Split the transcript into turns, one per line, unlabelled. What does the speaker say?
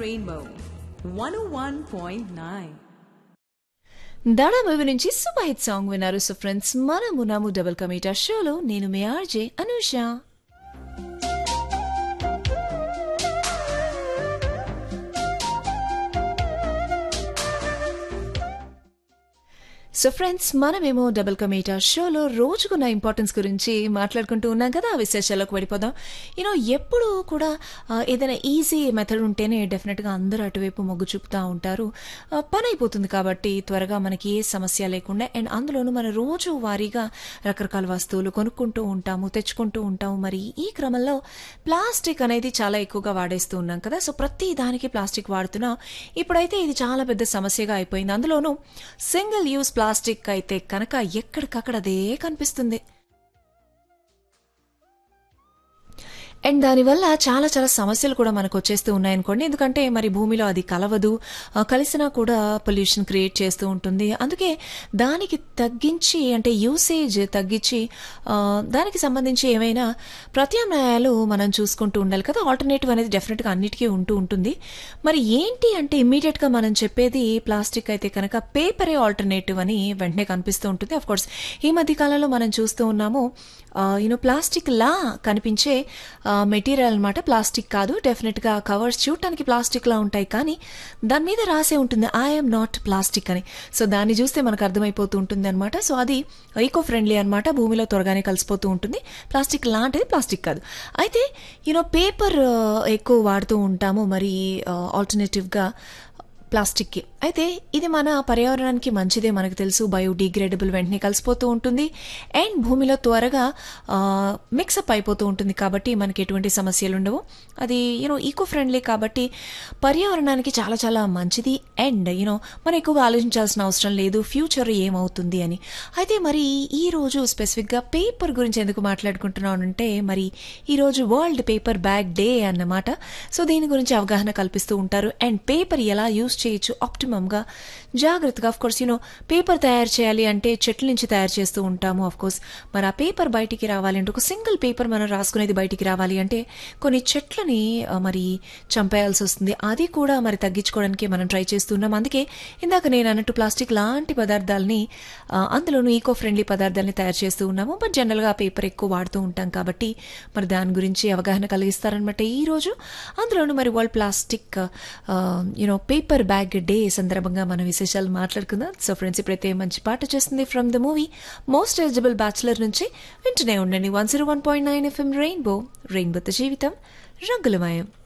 Rainbow 101.9.
Dhada movie నుంచి super hit song విన్నారు so friends మనము నాము డబుల్ కమీటా షోలో నేను మీ ఆర్జే అనూష సో ఫ్రెండ్స్ మనమేమో డబుల్ కమీటా షోలో రోజుకున్న ఇంపార్టెన్స్ గురించి మాట్లాడుకుంటూ ఉన్నాం కదా ఆ విశేషాలకు వెళ్ళిపోదాం యూనో ఎప్పుడు కూడా ఆ, ఏదైనా ఈజీ మెథడ్ ఉంటేనే డెఫినెట్గా అందరూ అటువైపు మొగ్గు చూపుతూ ఉంటారు ఆ, పని అయిపోతుంది కాబట్టి త్వరగా మనకి ఏ సమస్య లేకుండా అండ్ అందులోనూ మన రోజు వారీగా రకరకాల వస్తువులు కొనుక్కుంటూ ఉంటాము తెచ్చుకుంటూ ఉంటాము మరి ఈ క్రమంలో ప్లాస్టిక్ అనేది చాలా ఎక్కువగా వాడేస్తూ ఉన్నాం కదా సో ప్రతి దానికి ప్లాస్టిక్ వాడుతున్నాం ఇప్పుడైతే ఇది చాలా పెద్ద సమస్యగా అయిపోయింది అందులోనూ సింగిల్ యూస్ ప్లాస్టిక్ అయితే కనుక ఎక్కడికక్కడ అదే కనిపిస్తుంది అండ్ దానివల్ల చాలా చాలా సమస్యలు కూడా మనకు వచ్చేస్తూ ఉన్నాయనుకోండి ఎందుకంటే మరి భూమిలో అది కలవదు ఆ, కలిసినా కూడా పొల్యూషన్ క్రియేట్ చేస్తూ ఉంటుంది అందుకే దానికి తగ్గించి అంటే యూసేజ్ తగ్గించి ఆ, దానికి సంబంధించి ఏమైనా ప్రత్యామ్నాయాలు మనం చూసుకుంటూ ఉండాలి కదా ఆల్టర్నేటివ్ అనేది డెఫినెట్గా అన్నిటికీ ఉంటూ ఉంటుంది మరి ఏంటి అంటే ఇమ్మీడియట్గా మనం చెప్పేది ప్లాస్టిక్ అయితే కనుక పేపరే ఆల్టర్నేటివ్ అని వెంటనే కనిపిస్తూ ఉంటుంది అఫ్ కోర్స్ ఈ మధ్య కాలంలో మనం చూస్తూ ఉన్నాము యూనో ప్లాస్టిక్ లా కనిపించే మెటీరియల్ అనమాట ప్లాస్టిక్ కాదు డెఫినెట్గా కవర్స్ చూడటానికి ప్లాస్టిక్ లా ఉంటాయి కానీ దాని మీద రాసే ఉంటుంది ఐఎమ్ నాట్ ప్లాస్టిక్ అని సో దాన్ని చూస్తే మనకు అర్థమైపోతూ ఉంటుంది అనమాట సో అది ఈకో ఫ్రెండ్లీ అనమాట భూమిలో త్వరగానే కలిసిపోతూ ఉంటుంది ప్లాస్టిక్ లాంటిది ప్లాస్టిక్ కాదు అయితే యూనో పేపర్ ఎక్కువ వాడుతూ ఉంటాము మరి ఆల్టర్నేటివ్గా ప్లాస్టిక్కి అయితే ఇది మన పర్యావరణానికి మంచిదే మనకు తెలుసు బయోడిగ్రేడబుల్ వెంటనే కలిసిపోతూ ఉంటుంది అండ్ భూమిలో త్వరగా మిక్సప్ అయిపోతూ ఉంటుంది కాబట్టి మనకి ఎటువంటి సమస్యలు ఉండవు అది యూనో ఈకో ఫ్రెండ్లీ కాబట్టి పర్యావరణానికి చాలా చాలా మంచిది అండ్ యూనో మనం ఎక్కువగా ఆలోచించాల్సిన అవసరం లేదు ఫ్యూచర్ ఏమవుతుంది అని అయితే మరి ఈ రోజు స్పెసిఫిక్గా పేపర్ గురించి ఎందుకు మాట్లాడుకుంటున్నానంటే మరి ఈరోజు వరల్డ్ పేపర్ బ్యాగ్ డే అన్నమాట సో దీని గురించి అవగాహన కల్పిస్తూ ఉంటారు అండ్ పేపర్ ఎలా యూస్ చేయొచ్చు ఆప్టిమమ్గా జాగ్రత్తగా ఆఫ్ కోర్స్ యూనో పేపర్ తయారు చేయాలి అంటే చెట్ల నుంచి తయారు చేస్తూ ఉంటాము ఆఫ్ కోర్స్ మరి ఆ పేపర్ బయటికి రావాలి అంటే ఒక సింగిల్ పేపర్ మనం రాసుకునేది బయటికి రావాలి అంటే కొన్ని చెట్లని ఆ, మరి చంపేయాల్సి వస్తుంది అది కూడా మరి తగ్గించుకోవడానికి మనం ట్రై చేస్తున్నాం అందుకే ఇందాక నేను అన్నట్టు ప్లాస్టిక్ లాంటి పదార్థాలని ఆ, అందులోనూ ఈకో ఫ్రెండ్లీ పదార్థాలని తయారు చేస్తూ ఉన్నాము బట్ జనరల్గా ఆ పేపర్ ఎక్కువ వాడుతూ ఉంటాం కాబట్టి మరి దాని గురించి అవగాహన కలిగిస్తారనమాట ఈ రోజు అందులోనూ మరి world plastic you know paper bag day సందర్భంగా మన విశేషాలు మాట్లాడుకుందాం సో ఫ్రెండ్స్ ఇప్పుడైతే మంచి పాట చేస్తుంది from the movie most eligible bachelor నుంచి వింటూనే ఉండండి one zero one point nine FM Rainbow రెయిన్బోతో జీవితం రంగులమయం